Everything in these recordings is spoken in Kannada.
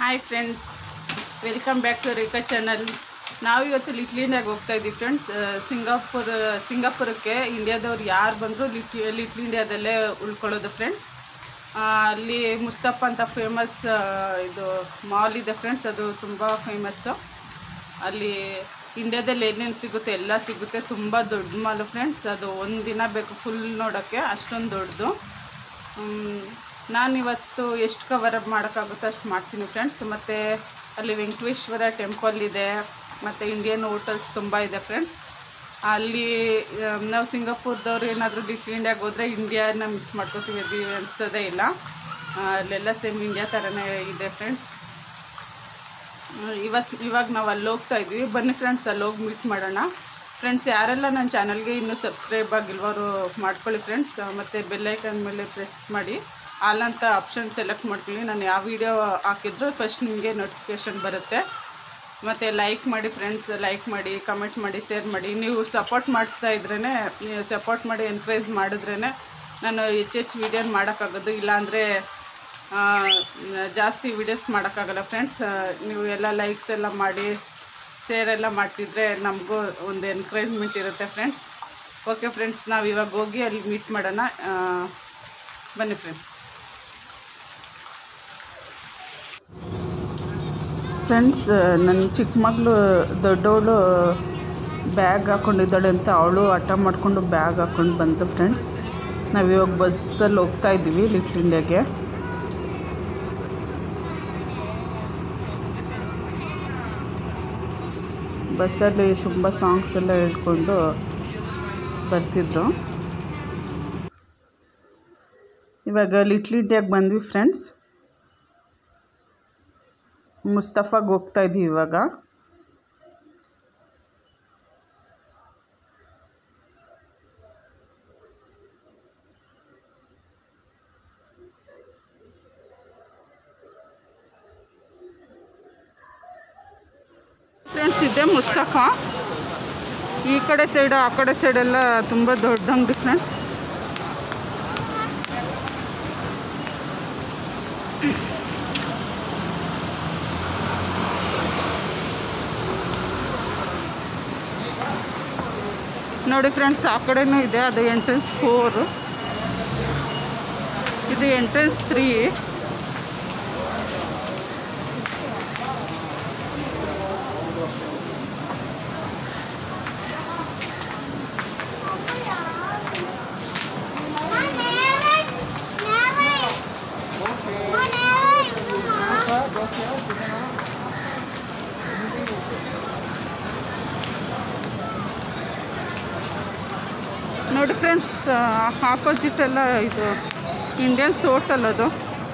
hi friends welcome back to Rekha channel ನಾವು ಇವತ್ತು ಲಿಟ್ಲ್ ಇಂಡಿಯಾಗೆ ಹೋಗ್ತಾ ಇದ್ದೀವಿ ಫ್ರೆಂಡ್ಸ್ ಸಿಂಗಾಪುರ್ ಸಿಂಗಾಪುರಕ್ಕೆ ಇಂಡಿಯಾದವ್ರು ಯಾರು ಬಂದರೂ ಲಿಟ್ ಲಿಟ್ಲ್ ಇಂಡಿಯಾದಲ್ಲೇ ಉಳ್ಕೊಳ್ಳೋದು ಫ್ರೆಂಡ್ಸ್ ಅಲ್ಲಿ ಮುಸ್ತಫ ಅಂತ ಫೇಮಸ್ ಇದು ಮಾಲ್ ಇದೆ ಫ್ರೆಂಡ್ಸ್ ಅದು ತುಂಬ ಫೇಮಸ್ಸು ಅಲ್ಲಿ ಇಂಡಿಯಾದಲ್ಲಿ ಏನೇನು ಸಿಗುತ್ತೆ ಎಲ್ಲ ಸಿಗುತ್ತೆ ತುಂಬ ದೊಡ್ಡ ಮಾಲು ಫ್ರೆಂಡ್ಸ್ ಅದು ಒಂದು ದಿನ ಬೇಕು ಫುಲ್ ನೋಡೋಕ್ಕೆ ಅಷ್ಟೊಂದು ದೊಡ್ಡದು ನಾನಿವತ್ತು ಎಷ್ಟು ಕವರ್ ಅಪ್ ಮಾಡೋಕ್ಕಾಗುತ್ತೋ ಅಷ್ಟು ಮಾಡ್ತೀನಿ ಫ್ರೆಂಡ್ಸ್ ಮತ್ತು ಅಲ್ಲಿ ವೆಂಕಟೇಶ್ವರ ಟೆಂಪಲ್ ಇದೆ ಮತ್ತು ಇಂಡಿಯನ್ ಹೋಟೆಲ್ಸ್ ತುಂಬ ಇದೆ ಫ್ರೆಂಡ್ಸ್ ಅಲ್ಲಿ ಆ, ನಾವು ಸಿಂಗಾಪುರದವ್ರು ಏನಾದರೂ ಡಿಫ್ ಇಂಡಿಯಾಗೆ ಹೋದರೆ ಇಂಡಿಯಾನ ಮಿಸ್ ಮಾಡ್ಕೋತೀವಿ ಅದು ಅನಿಸೋದೇ ಇಲ್ಲ ಆ, ಅಲ್ಲೆಲ್ಲ ಸೇಮ್ ಇಂಡಿಯಾ ಥರನೇ ಇದೆ ಫ್ರೆಂಡ್ಸ್ ಇವತ್ತು ಇವಾಗ ನಾವು ಅಲ್ಲಿ ಹೋಗ್ತಾ ಇದ್ವಿ ಬನ್ನಿ ಫ್ರೆಂಡ್ಸ್ ಅಲ್ಲಿ ಹೋಗಿ ಮೀಟ್ ಮಾಡೋಣ ಫ್ರೆಂಡ್ಸ್ ಯಾರೆಲ್ಲ ನನ್ನ ಚಾನಲ್ಗೆ ಇನ್ನೂ ಸಬ್ಸ್ಕ್ರೈಬ್ ಆಗಿಲ್ವರು ಮಾಡ್ಕೊಳ್ಳಿ ಫ್ರೆಂಡ್ಸ್ ಮತ್ತು ಬೆಲ್ಲೈಕನ್ ಮೇಲೆ ಪ್ರೆಸ್ ಮಾಡಿ ಆಲ್ ಅಂತ ಆಪ್ಷನ್ ಸೆಲೆಕ್ಟ್ ಮಾಡ್ಕೊಳ್ಳಿ ನಾನು ಯಾವ ವಿಡಿಯೋ ಹಾಕಿದ್ರು ಫಸ್ಟ್ ನಿಮಗೆ ನೋಟಿಫಿಕೇಷನ್ ಬರುತ್ತೆ ಮತ್ತು ಲೈಕ್ ಮಾಡಿ ಫ್ರೆಂಡ್ಸ್ ಲೈಕ್ ಮಾಡಿ ಕಮೆಂಟ್ ಮಾಡಿ ಶೇರ್ ಮಾಡಿ ನೀವು ಸಪೋರ್ಟ್ ಮಾಡ್ತಾ ಇದ್ರೇ ಸಪೋರ್ಟ್ ಮಾಡಿ ಎನ್ಕರೇಜ್ ಮಾಡಿದ್ರೇ ನಾನು ಹೆಚ್ಚೆಚ್ಚು ವೀಡಿಯೋನ ಮಾಡೋಕ್ಕಾಗೋದು ಇಲ್ಲಾಂದರೆ ಆ, ಜಾಸ್ತಿ ವಿಡಿಯೋಸ್ ಮಾಡೋಕ್ಕಾಗಲ್ಲ ಫ್ರೆಂಡ್ಸ್ ನೀವು ಎಲ್ಲ ಲೈಕ್ಸ್ ಎಲ್ಲ ಮಾಡಿ ಶೇರ್ ಎಲ್ಲ ಮಾಡ್ತಿದ್ರೆ ನಮಗೂ ಒಂದು ಎನ್ಕರೇಜ್ಮೆಂಟ್ ಇರುತ್ತೆ ಫ್ರೆಂಡ್ಸ್ ಓಕೆ ಫ್ರೆಂಡ್ಸ್ ನಾವು ಇವಾಗ ಹೋಗಿ ಅಲ್ಲಿ ಮೀಟ್ ಮಾಡೋಣ ಆ, ಬನ್ನಿ ಫ್ರೆಂಡ್ಸ್ ಫ್ರೆಂಡ್ಸ್ ನನ್ನ ಚಿಕ್ಕ ಮಗಳು ದೊಡ್ಡವಳು ಬ್ಯಾಗ್ ಹಾಕ್ಕೊಂಡಿದ್ದಾಳೆ ಅಂತ ಅವಳು ಹಠ ಮಾಡಿಕೊಂಡು ಬ್ಯಾಗ್ ಹಾಕ್ಕೊಂಡು ಬಂತು ಫ್ರೆಂಡ್ಸ್ ನಾವು ಇವಾಗ ಬಸ್ಸಲ್ಲಿ ಹೋಗ್ತಾ ಇದ್ದೀವಿ ಲಿಟ್ಲ್ ಇಂಡಿಯಾಗೆ ಬಸ್ಸಲ್ಲಿ ತುಂಬ ಸಾಂಗ್ಸ್ ಎಲ್ಲ ಹೇಳ್ಕೊಂಡು ಬರ್ತಿದ್ರು ಇವಾಗ ಲಿಟ್ಲ್ ಇಂಡಿಯಾಗೆ ಬಂದ್ವಿ ಫ್ರೆಂಡ್ಸ್ ಮುಸ್ತಫಾಗೆ ಹೋಗ್ತಾ ಇದ್ದೀವಿ ಇವಾಗ ಫ್ರೆಂಡ್ಸ್ ಇದೆ ಮುಸ್ತಫಾ ಈ ಕಡೆ ಸೈಡು ಆ ಕಡೆ ಸೈಡೆಲ್ಲ ತುಂಬ ದೊಡ್ಡ ಅಂಗಡಿ ಫ್ರೆಂಡ್ಸ್ ನೋಡಿ ಫ್ರೆಂಡ್ಸ್ ಆ ಕಡೆನೂ ಇದೆ ಅದು ಎಂಟ್ರೆನ್ಸ್ ಫೋರು ಇದು ಎಂಟ್ರೆನ್ಸ್ ತ್ರೀ ನೋಡಿ ಫ್ರೆಂಡ್ಸ್ ಆಪೋಸಿಟ್ ಎಲ್ಲ ಇದು ಇಂಡಿಯನ್ಸ್ ಹೋಟೆಲ್ ಅದು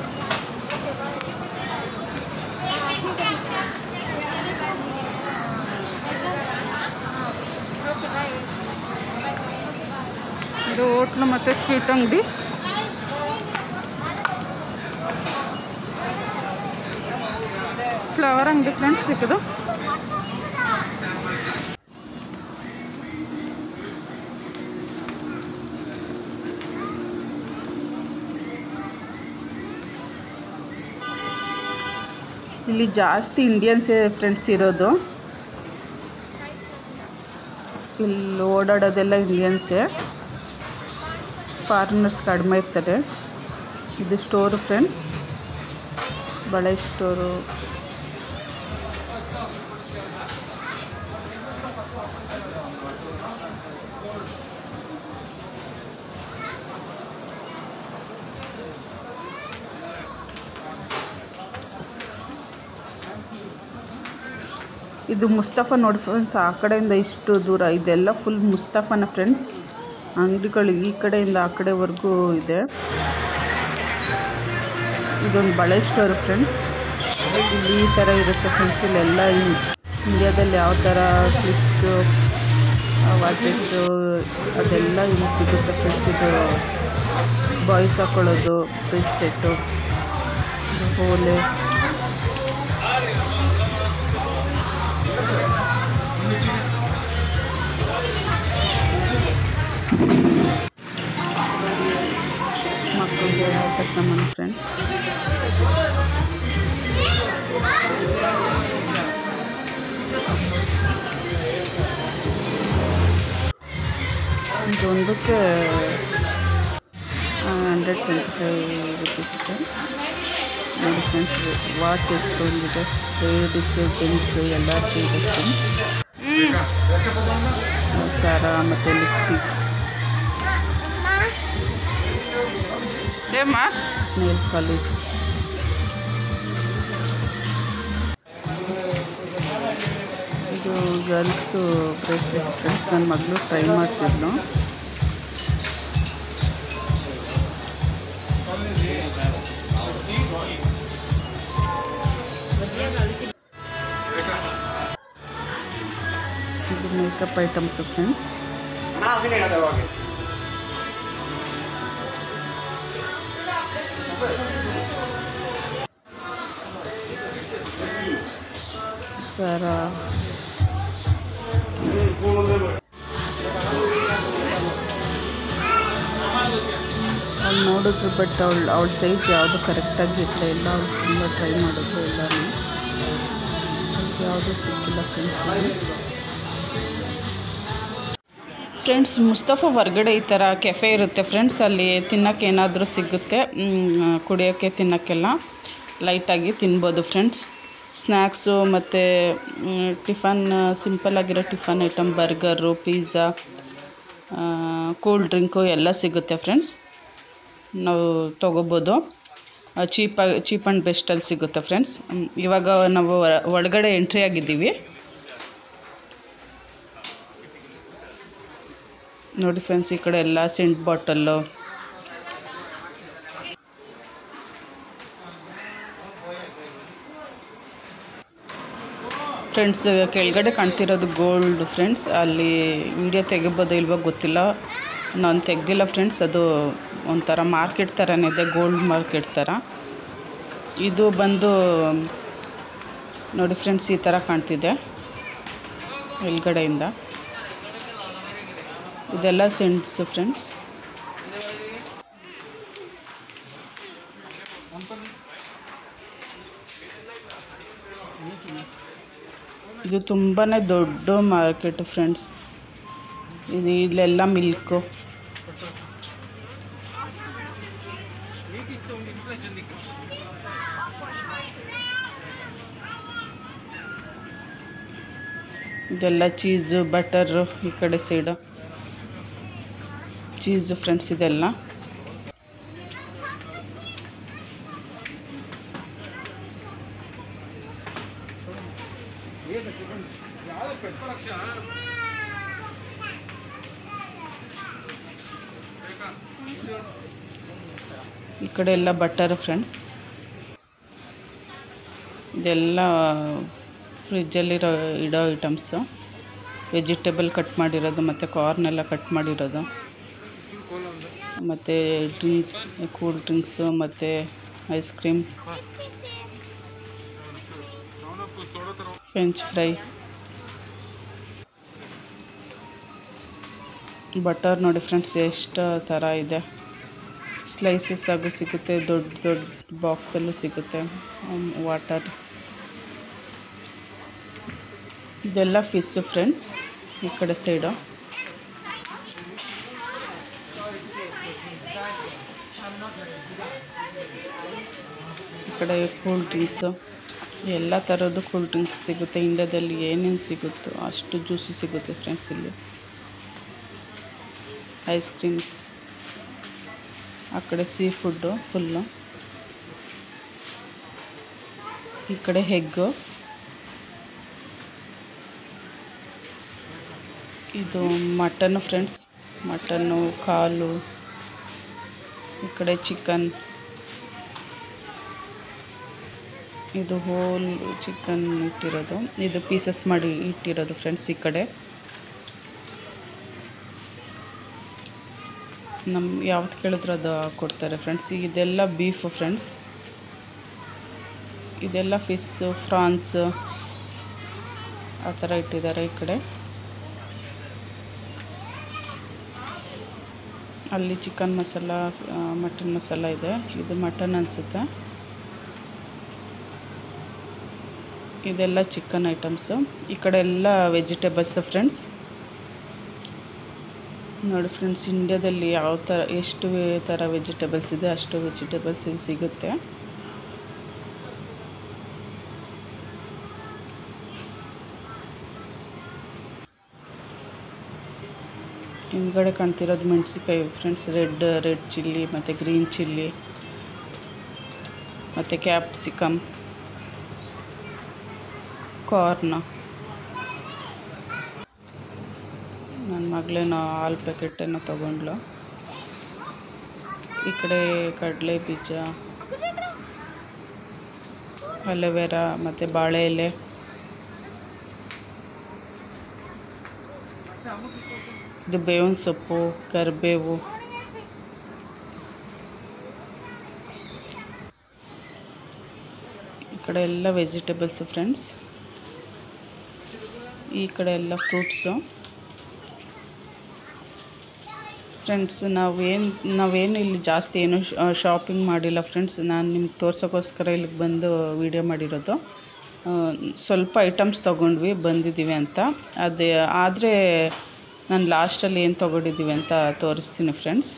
ಇದು ಹೋಟ್ಲು ಮತ್ತು ಸ್ವೀಟ್ ಅಂಗಡಿ ಫ್ಲವರ್ ಅಂಗಡಿ ಫ್ರೆಂಡ್ಸ್ ಸಿಕ್ಕದು ಇಲ್ಲಿ ಜಾಸ್ತಿ ಇಂಡಿಯನ್ಸೇ ಫ್ರೆಂಡ್ಸ್ ಇರೋದು ಇಲ್ಲಿ ಓಡಾಡೋದೆಲ್ಲ ಇಂಡಿಯನ್ಸೇ ಫಾರಿನರ್ಸ್ ಕಡಿಮೆ ಇರ್ತಾರೆ ಇದು ಸ್ಟೋರು ಫ್ರೆಂಡ್ಸ್ ಬಳೆ ಸ್ಟೋರು ಇದು ಮುಸ್ತಫಾ ನೋಡಿ ಫ್ರೆಂಡ್ಸ್ ಆ ಕಡೆಯಿಂದ ಇಷ್ಟು ದೂರ ಇದೆಲ್ಲ ಫುಲ್ ಮುಸ್ತಫಾನ ಫ್ರೆಂಡ್ಸ್ ಅಂಗಡಿಗಳು ಈ ಕಡೆಯಿಂದ ಆ ಕಡೆವರೆಗೂ ಇದೆ ಇದೊಂದು ಬಳೆ ಸ್ಟೋರ್ ಫ್ರೆಂಡ್ಸ್ ಇಲ್ಲಿ ಈ ಥರ ಇರುತ್ತೆ ಫ್ರೆಂಡ್ಸ್ ಇಲ್ಲೆಲ್ಲ ಇನ್- ಇಂಡಿಯಾದಲ್ಲಿ ಯಾವ ಥರ ಕ್ಲಿಪ್ಸು ವಾಚಸ್ಸು ಅದೆಲ್ಲ ಇಲ್ಲಿ ಸಿಗುತ್ತೆ ಫ್ರೆಂಡ್ಸ್ ಇದು ಬಾಯ್ಸ್ ಹಾಕೊಳ್ಳೋದು ಬ್ರೇಸ್ಲೆಟ್ಟು ಓಲೆ ಮಕ್ಕಳಿಗೆ ಆಟ ಸಾಮಾನು ಫ್ರೆಂಡ್ ಎರಡಕ್ಕೆ ಹಂಡ್ರೆಡ್ ಟ್ವೆಂಟಿ ಫೈವ್ ರುಪೀಸ್ ನೋಡಿ ಫ್ರೆಂಡ್ಸ್ ವಾಚ್ ಎಷ್ಟೊಂದಿದೆ ಲೇಡೀಸು ಜೆಂಟ್ಸು ಎಲ್ಲರಿಗೂ ಇದೆ ಫ್ರೆಂಡ್ಸ್ ಸರ ಮತ್ತು ಲಿಪ್ಸ್ಟಿಕ್ಸ್ ಏಮ್ಮ ನೇಲ್ ಪಾಲಿಶ್ ಇದು ಗರ್ಲ್ಸ್ದು ಬ್ರೇಸ್ಲೆಟ್ ಫ್ರೆಂಡ್ಸ್ ನನ್ನ ಮಗಳು ಟ್ರೈ ಮಾಡ್ತಿದ್ಲು ಇದು ಮೇಕಪ್ ಐಟಮ್ಸ್ ಫ್ರೆಂಡ್ಸ್ ಸರ ಅವ್ಳು ನೋಡಿದ್ರು ಬಟ್ ಅವಳು ಅವಳ ಸೈಜ್ ಯಾವುದು ಕರೆಕ್ಟಾಗಿ ಇರಲಿಲ್ಲ ಇಲ್ಲ ಅವಳು ತುಂಬ ಟ್ರೈ ಮಾಡಿದ್ರು ಎಲ್ಲರೂ ಯಾವುದೂ ಸಿಕ್ಕಿಲ್ಲ ಫ್ರೆಂಡ್ಸ್ ಫ್ರೆಂಡ್ಸ್ ಮುಸ್ತಫಾ ಹೊರ್ಗಡೆ ಈ ಥರ ಕೆಫೆ ಇರುತ್ತೆ ಫ್ರೆಂಡ್ಸ್ ಅಲ್ಲಿ ತಿನ್ನೋಕ್ಕೆ ಏನಾದರೂ ಸಿಗುತ್ತೆ ಮ್, ಕುಡಿಯೋಕ್ಕೆ ತಿನ್ನೋಕ್ಕೆಲ್ಲ ಲೈಟಾಗಿ ತಿನ್ಬೋದು ಫ್ರೆಂಡ್ಸ್ ಸ್ನ್ಯಾಕ್ಸು ಮತ್ತು ಟಿಫನ್ ಸಿಂಪಲ್ಲಾಗಿರೋ tiffin item burger pizza cool drink ಎಲ್ಲ ಸಿಗುತ್ತೆ ಫ್ರೆಂಡ್ಸ್ ನಾವು ತೊಗೋಬೋದು ಚೀಪಾಗಿ ಚೀಪ್ ಆ್ಯಂಡ್ ಬೆಸ್ಟಲ್ಲಿ ಸಿಗುತ್ತೆ ಫ್ರೆಂಡ್ಸ್ ಇವಾಗ ನಾವು ಹೊರ- ಒಳಗಡೆ ಎಂಟ್ರಿ ಆಗಿದ್ದೀವಿ ನೋಡಿ ಫ್ರೆಂಡ್ಸ್ ಈ ಕಡೆ ಎಲ್ಲ ಸೆಂಟ್ ಬಾಟಲ್ಲು ಫ್ರೆಂಡ್ಸ್ ಕೆಳಗಡೆ ಕಾಣ್ತಿರೋದು ಗೋಲ್ಡ್ ಫ್ರೆಂಡ್ಸ್ ಅಲ್ಲಿ ವಿಡಿಯೋ ತೆಗಿಬೋದು ಇಲ್ವೋ ಗೊತ್ತಿಲ್ಲ ನಾನು ತೆಗ್ದಿಲ್ಲ ಫ್ರೆಂಡ್ಸ್ ಅದು ಒಂಥರ ಮಾರ್ಕೆಟ್ ಥರನೇ ಇದೆ ಗೋಲ್ಡ್ ಮಾರ್ಕೆಟ್ ಥರ ಇದು ಬಂದು ನೋಡಿ ಫ್ರೆಂಡ್ಸ್ ಈ ಥರ ಕಾಣ್ತಿದೆ ಎಲ್ಗಡೆಯಿಂದ ಇದೆಲ್ಲ ಸೆಂಟ್ಸ್ ಫ್ರೆಂಡ್ಸ್ ಇದು ತುಂಬಾ ದೊಡ್ಡ ಮಾರ್ಕೆಟ್ ಫ್ರೆಂಡ್ಸ್ ಇದು ಇಲ್ಲೆಲ್ಲ ಮಿಲ್ಕು ಇದೆಲ್ಲ ಚೀಸು ಬಟರು ಈ ಕಡೆ ಸೈಡು ಚೀಸು ಫ್ರೆಂಡ್ಸ್ ಇದೆಲ್ಲ ಈ ಕಡೆ ಎಲ್ಲ ಬಟರ್ ಫ್ರೆಂಡ್ಸ್ ಇದೆಲ್ಲ ಫ್ರಿಜ್ಜಲ್ಲಿರೋ ಇಡೋ ಐಟಮ್ಸು ವೆಜಿಟೇಬಲ್ ಕಟ್ ಮಾಡಿರೋದು ಮತ್ತು ಕಾರ್ನೆಲ್ಲ ಕಟ್ ಮಾಡಿರೋದು ಮತ್ತು ಡ್ರಿಂಕ್ಸ್ ಕೂಲ್ ಡ್ರಿಂಕ್ಸು ಮತ್ತು ice cream French fry butter ನೋಡಿ ಫ್ರೆಂಡ್ಸ್ ಎಷ್ಟು ಥರ ಇದೆ ಸ್ಲೈಸಸ್ ಆಗು ಸಿಗುತ್ತೆ ದೊಡ್ಡ ದೊಡ್ಡ ಬಾಕ್ಸಲ್ಲೂ ಸಿಗುತ್ತೆ ವಾಟರ್ ಇದೆಲ್ಲ ಫಿಸ್ಸು ಫ್ರೆಂಡ್ಸ್ ಈ ಕಡೆ ಸೈಡು ಈ ಕಡೆ ಕೂಲ್ ಡ್ರಿಂಕ್ಸು ಎಲ್ಲ ಥರದ್ದು ಕೂಲ್ ಡ್ರಿಂಕ್ಸ್ ಸಿಗುತ್ತೆ ಇಂಡ್ಯಾದಲ್ಲಿ ಏನೇನು ಸಿಗುತ್ತೋ ಅಷ್ಟು ಜ್ಯೂಸು ಸಿಗುತ್ತೆ ಫ್ರೆಂಡ್ಸ್ ಇಲ್ಲಿ ಐಸ್ ಕ್ರೀಮ್ಸ್ ಆ ಕಡೆ ಸೀ ಫುಡ್ಡು ಫುಲ್ಲು ಈ ಕಡೆ ಹೆಗ್ಗು ಇದು ಮಟನ್ನು ಫ್ರೆಂಡ್ಸ್ ಮಟನ್ನು ಕಾಲು ಈ ಕಡೆ ಚಿಕನ್ ಇದು ಹೋಲ್ ಚಿಕನ್ ಇಟ್ಟಿರೋದು ಇದು ಪೀಸಸ್ ಮಾಡಿ ಇಟ್ಟಿರೋದು ಫ್ರೆಂಡ್ಸ್ ಈ ಕಡೆ ನಮ್ಮ ಯಾವ್ದು ಕೇಳಿದ್ರು ಅದು ಕೊಡ್ತಾರೆ ಫ್ರೆಂಡ್ಸ್ ಇದೆಲ್ಲ ಬೀಫು ಫ್ರೆಂಡ್ಸ್ ಇದೆಲ್ಲ ಫಿಸ್ಸು ಫ್ರಾನ್ಸ್ ಆ ಥರ ಇಟ್ಟಿದ್ದಾರೆ ಈ ಕಡೆ ಅಲ್ಲಿ ಚಿಕನ್ ಮಸಾಲ ಮಟನ್ ಮಸಾಲ ಇದೆ ಇದು ಮಟನ್ ಅನಿಸುತ್ತೆ ಇದೆಲ್ಲ ಚಿಕನ್ ಐಟಮ್ಸು ಈ ಕಡೆ ಎಲ್ಲ ವೆಜಿಟೇಬಲ್ಸ್ ಫ್ರೆಂಡ್ಸ್ ನೋಡಿ ಫ್ರೆಂಡ್ಸ್ ಇಂಡ್ಯಾದಲ್ಲಿ ಯಾವ ಥರ ಎಷ್ಟು ವೆ- ಥರ ವೆಜಿಟೇಬಲ್ಸ್ ಇದೆ ಅಷ್ಟು ವೆಜಿಟೇಬಲ್ಸ್ ಇಲ್ಲಿ ಸಿಗುತ್ತೆ ಹಿಂದ್ಗಡೆ ಕಾಣ್ತಿರೋದು ಮೆಣಸಿನ್ಕಾಯಿ ಫ್ರೆಂಡ್ಸ್ ರೆಡ್ ರೆಡ್ ಚಿಲ್ಲಿ ಮತ್ತು ಗ್ರೀನ್ ಚಿಲ್ಲಿ ಮತ್ತು ಕ್ಯಾಪ್ಸಿಕಮ್ ಕಾರ್ನ್ ನನ್ನ ಮಗಳೇನೋ ಹಾಲು ಪ್ಯಾಕೆಟ್ ಏನೋ ತೊಗೊಂಡ್ಲು ಈ ಕಡೆ ಕಡಲೆ ಬೀಜ ಅಲೋವೆರಾ ಮತ್ತು ಬಾಳೆ ಎಲೆ ಇದು ಬೇವಿನ ಸೊಪ್ಪು ಕರಿಬೇವು ಈ ಕಡೆ ಎಲ್ಲ ವೆಜಿಟೇಬಲ್ಸು ಫ್ರೆಂಡ್ಸ್ ಈ ಕಡೆ ಎಲ್ಲ ಫ್ರೂಟ್ಸು ಫ್ರೆಂಡ್ಸ್ ನಾವೇನು ನಾವೇನು ಇಲ್ಲಿ ಜಾಸ್ತಿ ಏನು ಶಾಪಿಂಗ್ ಮಾಡಿಲ್ಲ ಫ್ರೆಂಡ್ಸ್ ನಾನು ನಿಮ್ಗೆ ತೋರ್ಸೋಕ್ಕೋಸ್ಕರ ಇಲ್ಲಿಗೆ ಬಂದು ವಿಡಿಯೋ ಮಾಡಿರೋದು ಆ, ಸ್ವಲ್ಪ ಐಟಮ್ಸ್ ತೊಗೊಂಡ್ವಿ ಬಂದಿದ್ದೀವಿ ಅಂತ ಅದೇ ಆದರೆ ನಾನು ಲಾಸ್ಟಲ್ಲಿ ಏನು ತೊಗೊಂಡಿದ್ದೀವಿ ಅಂತ ತೋರಿಸ್ತೀನಿ ಫ್ರೆಂಡ್ಸ್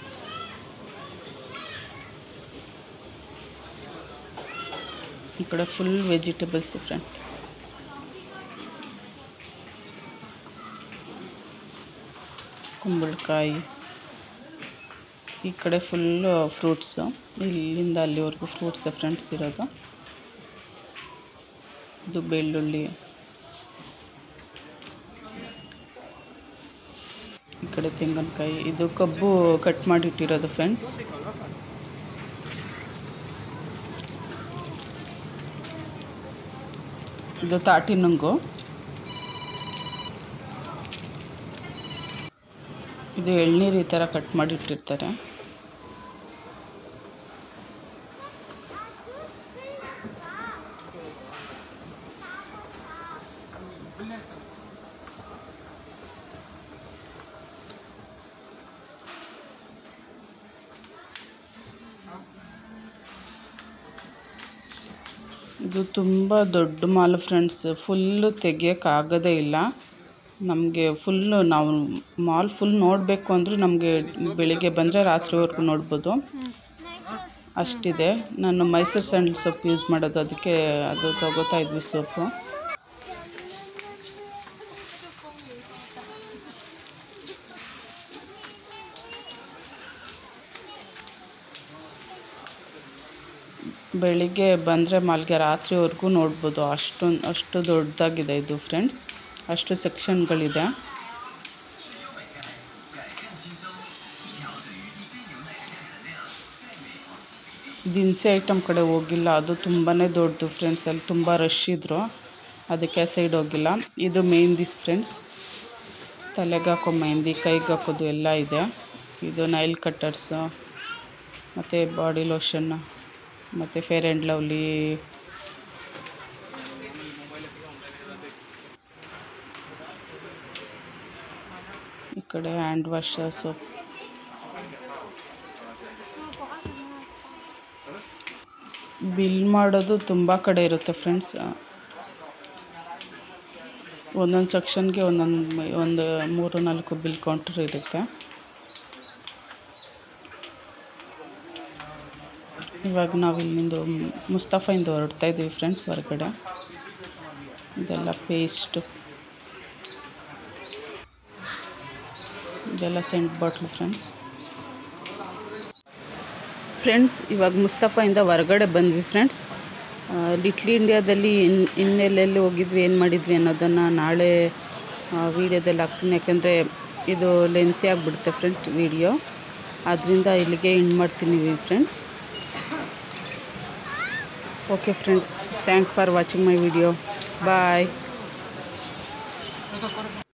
ಈ ಕಡೆ ಫುಲ್ ವೆಜಿಟೇಬಲ್ಸ್ ಫ್ರೆಂಡ್ ಕುಂಬಳಕಾಯಿ ಈ ಕಡೆ ಫುಲ್ಲು ಫ್ರೂಟ್ಸು ಇಲ್ಲಿಂದ ಅಲ್ಲಿವರೆಗೂ ಫ್ರೂಟ್ಸ್ ಫ್ರೆಂಡ್ಸ್ ಇರೋದು ಇದು ಬೆಳ್ಳುಳ್ಳಿ ಈ ಕಡೆ ತೆಂಗಿನಕಾಯಿ ಇದು ಕಬ್ಬು ಕಟ್ ಮಾಡಿಟ್ಟಿರೋದು ಫ್ರೆಂಡ್ಸ್ ಇದು ತಾಟಿ ನುಂಗು ಇದು ಎಳ್ನೀರು ಈ ಥರ ಕಟ್ ಮಾಡಿಟ್ಟಿರ್ತಾರೆ ಇದು ತುಂಬ ದೊಡ್ಡ ಮಾಲ್ ಫ್ರೆಂಡ್ಸ್ ಫುಲ್ಲು ತೆಗಿಯೋಕ್ಕಾಗೋದೇ ಇಲ್ಲ ನಮಗೆ ಫುಲ್ಲು ನಾವು ಮಾಲ್ ಫುಲ್ ನೋಡಬೇಕು ಅಂದರೆ ನಮಗೆ ಬೆಳಿಗ್ಗೆ ಬಂದರೆ ರಾತ್ರಿವರೆಗೂ ನೋಡ್ಬೋದು ಅಷ್ಟಿದೆ ನಾನು ಮೈಸೂರು ಸ್ಯಾಂಡಲ್ ಸೊಪ್ಪು ಯೂಸ್ ಮಾಡೋದು ಅದಕ್ಕೆ ಅದು ತಗೋತಾ ಇದ್ವಿ ಸೊಪ್ಪು ಬೆಳಿಗ್ಗೆ ಬಂದರೆ ಮಾಲ್ಗೆ ರಾತ್ರಿವರೆಗೂ ನೋಡ್ಬೋದು ಅಷ್ಟೊಂದು ಅಷ್ಟು ದೊಡ್ಡದಾಗಿದೆ ಇದು ಫ್ರೆಂಡ್ಸ್ ಅಷ್ಟು ಸೆಕ್ಷನ್ಗಳಿದೆ ದಿನಸಿ ಐಟಮ್ ಕಡೆ ಹೋಗಿಲ್ಲ ಅದು ತುಂಬಾ ದೊಡ್ಡದು ಫ್ರೆಂಡ್ಸ್ ಅಲ್ಲಿ ತುಂಬ ರಶ್ ಇದ್ದರು ಅದಕ್ಕೆ ಸೈಡ್ ಹೋಗಿಲ್ಲ ಇದು ಮೆಹಂದಿಸ್ ಫ್ರೆಂಡ್ಸ್ ತಲೆಗೆ ಹಾಕೋ ಮೆಹಂದಿ ಕೈಗೆ ಹಾಕೋದು ಎಲ್ಲ ಇದೆ ಇದು ನೈಲ್ ಕಟ್ಟರ್ಸು ಮತ್ತು ಬಾಡಿ ಲೋಷನ್ನು ಮತ್ತು ಫೇರ್ ಆ್ಯಂಡ್ ಲವ್ಲಿ ಈ ಕಡೆ ಹ್ಯಾಂಡ್ ವಾಶ್ ಸೋಪ್ ಬಿಲ್ ಮಾಡೋದು ತುಂಬ ಕಡೆ ಇರುತ್ತೆ ಫ್ರೆಂಡ್ಸ್ ಒಂದೊಂದು ಸೆಕ್ಷನ್ಗೆ ಒಂದೊಂದು ಒಂದು ಮೂರು ನಾಲ್ಕು ಬಿಲ್ ಕೌಂಟರ್ ಇರುತ್ತೆ ಇವಾಗ ನಾವು ಇಲ್ಲಿಂದ ಮುಸ್ತಫಾಯಿಂದ ಹೊರಡ್ತಾ ಇದ್ದೀವಿ ಫ್ರೆಂಡ್ಸ್ ಹೊರಗಡೆ ಇದೆಲ್ಲ ಪೇಸ್ಟು ಇದೆಲ್ಲ ಸೆಂಟ್ ಬಾಟ್ಲು ಫ್ರೆಂಡ್ಸ್ ಫ್ರೆಂಡ್ಸ್ ಇವಾಗ ಮುಸ್ತಫಾಯಿಂದ ಹೊರಗಡೆ ಬಂದ್ವಿ ಫ್ರೆಂಡ್ಸ್ ಲಿಟ್ಲ್ ಇಂಡಿಯಾದಲ್ಲಿ ಇನ್ ಇನ್ನೆಲ್ಲೆಲ್ಲಿ ಹೋಗಿದ್ವಿ ಏನು ಮಾಡಿದ್ವಿ ಅನ್ನೋದನ್ನು ನಾಳೆ ವೀಡಿಯೋದಲ್ಲಿ ಹಾಕ್ತೀನಿ ಯಾಕಂದರೆ ಇದು ಲೆಂತಿ ಆಗಿಬಿಡುತ್ತೆ ಫ್ರೆಂಡ್ಸ್ ವೀಡಿಯೋ ಆದ್ದರಿಂದ ಇಲ್ಲಿಗೆ ಎಂಡ್ ಮಾಡ್ತೀನಿ friends okay friends thank for watching my video bye